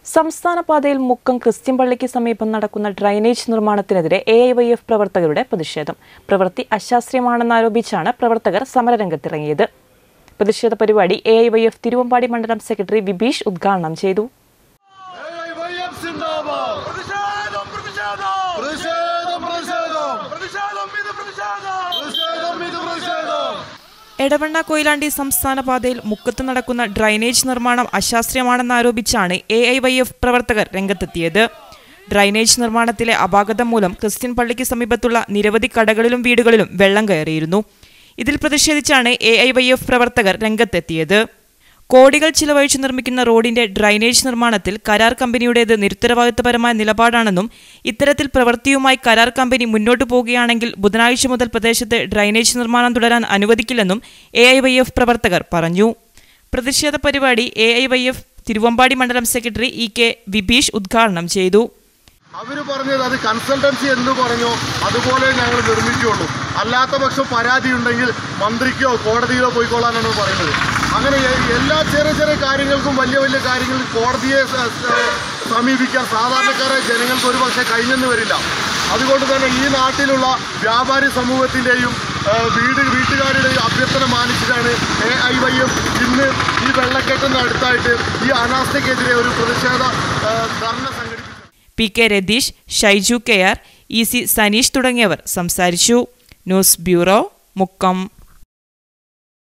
സംസ്ഥാന പാതയിൽ മുക്കം ക്രിസ്ത്യൻ പള്ളിക്ക് സമീപം നടക്കുന്ന ഡ്രൈനേജ് നിർമ്മാണത്തിനെതിരെ എ ഐ വൈ എഫ് പ്രവർത്തകരുടെ പ്രതിഷേധം പ്രവൃത്തി അശാസ്ത്രീയമാണെന്നാരോപിച്ചാണ് പ്രവർത്തകർ സമരരംഗത്തിറങ്ങിയത് പ്രതിഷേധ പരിപാടി A I Y F Thiruvambady മണ്ഡലം സെക്രട്ടറി വിബീഷ് ഉദ്ഘാടനം ചെയ്തു AIYF സിന്ദാബാദ് പ്രതിഷേധം പ്രതിഷേധം പ്രതിഷേധം പ്രതിഷേധം പ്രതിഷേധം ഇത് പ്രതിഷേധം പ്രതിഷേധം ഇത് പ്രതിഷേധം എടവണ്ണ കൊയിലാണ്ടി സംസ്ഥാന പാതയിൽ മുക്കത്ത് നടക്കുന്ന ഡ്രൈനേജ് നിർമ്മാണം അശാസ്ത്രീയമാണെന്നാരോപിച്ചാണ് എ ഐ വൈ എഫ് പ്രവർത്തകർ രംഗത്തെത്തിയത് ഡ്രൈനേജ് നിർമ്മാണത്തിലെ അപാകതം മൂലം ക്രിസ്ത്യൻ പള്ളിക്ക് സമീപത്തുള്ള നിരവധി കടകളിലും വീടുകളിലും വെള്ളം കയറിയിരുന്നു ഇതിൽ പ്രതിഷേധിച്ചാണ് എ ഐ വൈ എഫ് പ്രവർത്തകർ രംഗത്തെത്തിയത് കോടികൾ ചിലവഴിച്ച് നിർമ്മിക്കുന്ന റോഡിന്റെ ഡ്രൈനേജ് നിർമ്മാണത്തിൽ കരാർ കമ്പനിയുടേത് നിരുത്തരവാദിത്തപരമായ നിലപാടാണെന്നും ഇത്തരത്തിൽ പ്രവൃത്തിയുമായി കരാർ കമ്പനി മുന്നോട്ടു പോവുകയാണെങ്കിൽ ബുധനാഴ്ച മുതൽ പ്രദേശത്ത് ഡ്രൈനേജ് നിർമ്മാണം തുടരാൻ അനുവദിക്കില്ലെന്നും എ ഐ വൈ എഫ് പ്രവർത്തകർ പറഞ്ഞു പ്രതിഷേധ പരിപാടി A I Y F Thiruvambady മണ്ഡലം സെക്രട്ടറി ഇ കെ വിബീഷ് ഉദ്ഘാടനം ചെയ്തു അവര് പറഞ്ഞത് അത് കൺസൾട്ടൻസി എന്ന് പറഞ്ഞോ അതുപോലെ ഞങ്ങൾ നിർമ്മിക്കുകയുള്ളൂ അല്ലാത്ത പക്ഷം പരാതി ഉണ്ടെങ്കിൽ മന്ത്രിക്കോ കോടതിയിലോ പോയിക്കൊള്ളാനാണ് പറയുന്നത് അങ്ങനെ എ- എല്ലാ ചെറിയ ചെറിയ കാര്യങ്ങൾക്കും വലിയ വലിയ കാര്യങ്ങൾ കോടതിയെ സ- സ- സമീപിക്കാൻ സാധാരണക്കാരെ ജനങ്ങൾക്ക് ഒരു പക്ഷേ കഴിഞ്ഞെന്ന് വരില്ല അതുകൊണ്ട് തന്നെ ഈ നാട്ടിലുള്ള വ്യാപാരി സമൂഹത്തിൻ്റെയും വീട് വീട്ടുകാരുടെയും അഭ്യർത്ഥന മാനിച്ചിട്ടാണ് എ ഐ വൈ എഫ് ഇന്ന് ഈ വെള്ളക്കെട്ടിന് അടുത്തായിട്ട് ഈ അനാസ്ഥയ്ക്കെതിരെ ഒരു പ്രതിഷേധ ആ, ധർണ സംഘടിപ്പിച്ചു P K Ratheesh Shaiju K R E C Saneesh തുടങ്ങിയവർ സംസാരിച്ചു ന്യൂസ് ബ്യൂറോ മുക്കം